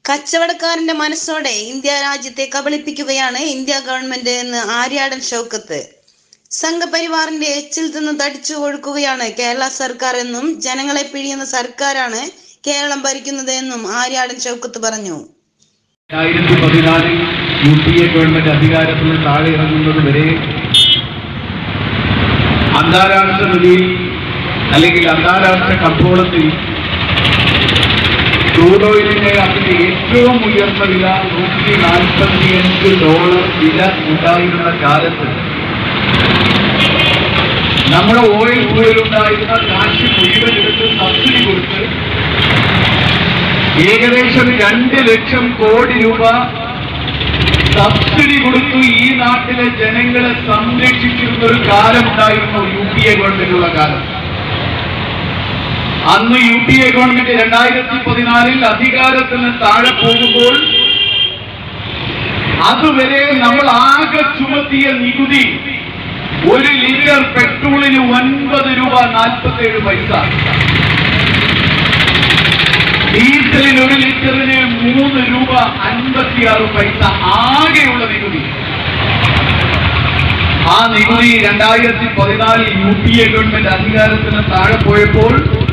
കച്ചവടക്കാരന്റെ മനസ്സോടെ ഇന്ത്യ രാജ്യത്തെ കബളിപ്പിക്കുകയാണ് India government എന്ന് ആര്യാടൻ ഷൗക്കത്ത് സംഘപരിവാറിന്റെ എച്ചിൽ നിന്ന് തടിച്ചു ഒഴുക്കുകയാണ് കേരള സർക്കാർ എന്നും ജനങ്ങളെ പിഴിയുന്ന സർക്കാരാണ് കേരളം ഭരിക്കുന്നത് എന്നും ആര്യാടൻ ഷൗക്കത്ത് പറഞ്ഞു രണ്ടായിരത്തി പതിനാലിൽ യു പി എ ഗവൺമെന്റ് അധികാരത്തിൽ നിന്ന് താഴെ ഇറങ്ങുന്നത് വരെ അന്താരാഷ്ട്ര നിലയിൽ അല്ലെങ്കിൽ അന്താരാഷ്ട്ര കമ്പോളത്തിൽ ക്രൂഡ് ഓയിലിന് അതിന്റെ ഏറ്റവും ഉയർന്ന വില നൂറ്റി നാൽപ്പത്തിയഞ്ച് ഡോളർ വില ഉണ്ടായിരുന്ന കാലത്ത് നമ്മുടെ ഓയിൽ പോയിലുണ്ടായിരുന്ന കാശ് മുഴുവൻ എടുത്ത് സബ്സിഡി കൊടുത്ത് ഏകദേശം രണ്ട് ലക്ഷം കോടി രൂപ സബ്സിഡി കൊടുത്തു ഈ നാട്ടിലെ ജനങ്ങളെ സംരക്ഷിച്ചിരുന്ന ഒരു കാലം ഉണ്ടായിരുന്നു യു പി എ ഗവൺമെന്റുള്ള കാലം അന്ന് യു പി എ ഗവൺമെന്റ് രണ്ടായിരത്തി പതിനാലിൽ അധികാരത്തിൽ നിന്ന് താഴെ പോകുമ്പോൾ അതുവരെ നമ്മൾ ആകെ ചുമത്തിയ നികുതി ഒരു ലിറ്റർ പെട്രോളിന് ഒൻപത് രൂപ നാൽപ്പത്തി ഏഴ് പൈസ ഡീസലിന് ഒരു ലിറ്ററിന് മൂന്ന് രൂപ അൻപത്തിയാറ് പൈസ ആകെയുള്ള നികുതി ആ നികുതി രണ്ടായിരത്തി പതിനാലിൽ യു പി എ ഗവൺമെന്റ് അധികാരത്തിന് താഴെ പോയപ്പോൾ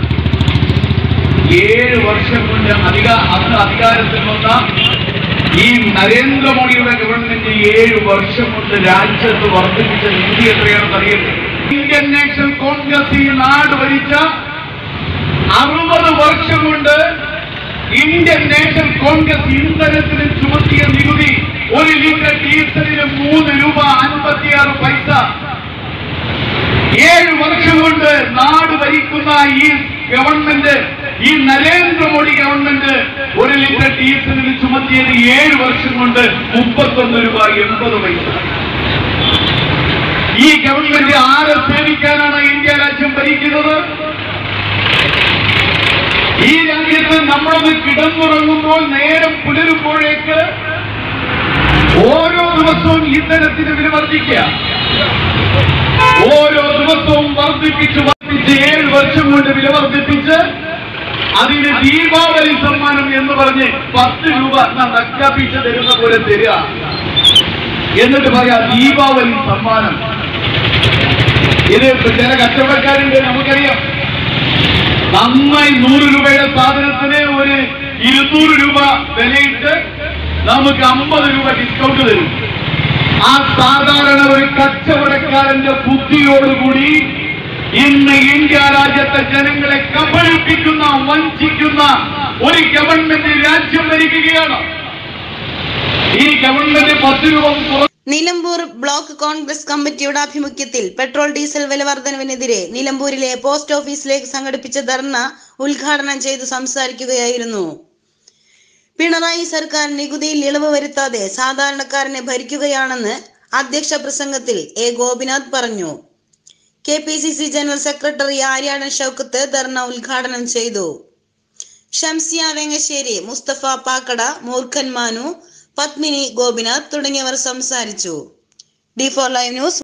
ഏഴ് വർഷം കൊണ്ട് അധിക അന്ന് അധികാരത്തിൽ വന്ന ഈ നരേന്ദ്രമോദിയുടെ ഗവൺമെന്റ് ഏഴ് വർഷം കൊണ്ട് രാജ്യത്ത് വർദ്ധിപ്പിച്ച നികുതി എത്രയാണെന്ന് അറിയുന്നത് ഇന്ത്യൻ നാഷണൽ കോൺഗ്രസ് ഈ നാട് ഭരിച്ച അറുപത് വർഷം കൊണ്ട് ഇന്ത്യൻ നാഷണൽ കോൺഗ്രസ് ഇന്ധനത്തിന് ചുമത്തിയ നികുതി ഒരു ലിറ്റർ ഡീസലിന് മൂന്ന് രൂപ അൻപത്തിയാറ് പൈസ ഏഴ് വർഷം കൊണ്ട് നാട് ഭരിക്കുന്ന ഈ ഗവൺമെന്റ് ഈ നരേന്ദ്രമോദി ഗവൺമെന്റ് ഒരു ലിറ്റർ ഡീസലിന് ചുമത്തിയത് ഏഴ് വർഷം കൊണ്ട് മുപ്പത്തൊന്ന് രൂപ എൺപത് പൈസ ഈ ഗവൺമെന്റ് ആരെ സേവിക്കാനാണ് ഇന്ത്യ രാജ്യം ഭരിക്കുന്നത് ഈ രാജ്യത്ത് നമ്മളൊന്ന് കിടന്നുറങ്ങുമ്പോൾ നേരം പുലരുമ്പോഴേക്ക് ഓരോ ദിവസവും ഇന്ധനത്തിന് വില വർദ്ധിക്കുക ഓരോ ദിവസവും വർദ്ധിപ്പിച്ച് വർദ്ധിച്ച് ഏഴ് വർഷം കൊണ്ട് വില വർദ്ധിപ്പിച്ച് അതിന് ദീപാവലി സമ്മാനം എന്ന് പറഞ്ഞ് പത്ത് രൂപ നക്കാപ്പിച്ച് തരുന്ന പോലെ തരിക എന്നിട്ട് പറയാ ദീപാവലി സമ്മാനം ഇത് ചില കച്ചവടക്കാരുണ്ട് നമുക്കറിയാം നന്നായി നൂറ് രൂപയുടെ സാധനത്തിന് ഒരു ഇരുന്നൂറ് രൂപ വിലയിട്ട് നമുക്ക് അമ്പത് രൂപ ഡിസ്കൗണ്ട് തരും ആ സാധാരണ ഒരു കച്ചവടക്കാരന്റെ ബുദ്ധിയോടുകൂടി ഇന്ന് ഇന്ത്യ രാജ്യത്തെ ജനങ്ങളെ കബളിപ്പിക്കുന്ന വഞ്ചിക്കുന്ന ഒരു ഗവൺമെന്റ് രാജ്യം ഭരിക്കുകയാണ് ഈ ഗവൺമെന്റ് പത്ത് രൂപ കുറ നിലമ്പൂർ ബ്ലോക്ക് കോൺഗ്രസ് കമ്മിറ്റിയുടെ ആഭിമുഖ്യത്തിൽ പെട്രോൾ ഡീസൽ വില വർധനവിനെതിരെ നിലമ്പൂരിലെ പോസ്റ്റ് ഓഫീസിലേക്ക് സംഘടിപ്പിച്ച ധർണ ഉദ്ഘാടനം ചെയ്തു സംസാരിക്കുകയായിരുന്നു പിണറായി സർക്കാർ നികുതിയിൽ ഇളവ് വരുത്താതെ സാധാരണക്കാരനെ ഭരിക്കുകയാണെന്ന് അധ്യക്ഷ പ്രസംഗത്തിൽ എ ഗോപിനാഥ് പറഞ്ഞു K P C C general secretary Aryadan Shoukath dharna ഉദ്ഘാടനം ചെയ്തു ഷംസിയ വെങ്ങശ്ശേരി മുസ്തഫ പാക്കട മൂർഖൻ മാനു പത്മിനി ഗോപിനാഥ് തുടങ്ങിയവർ സംസാരിച്ചു ഡി ഫോർ ലൈവ് ന്യൂസ്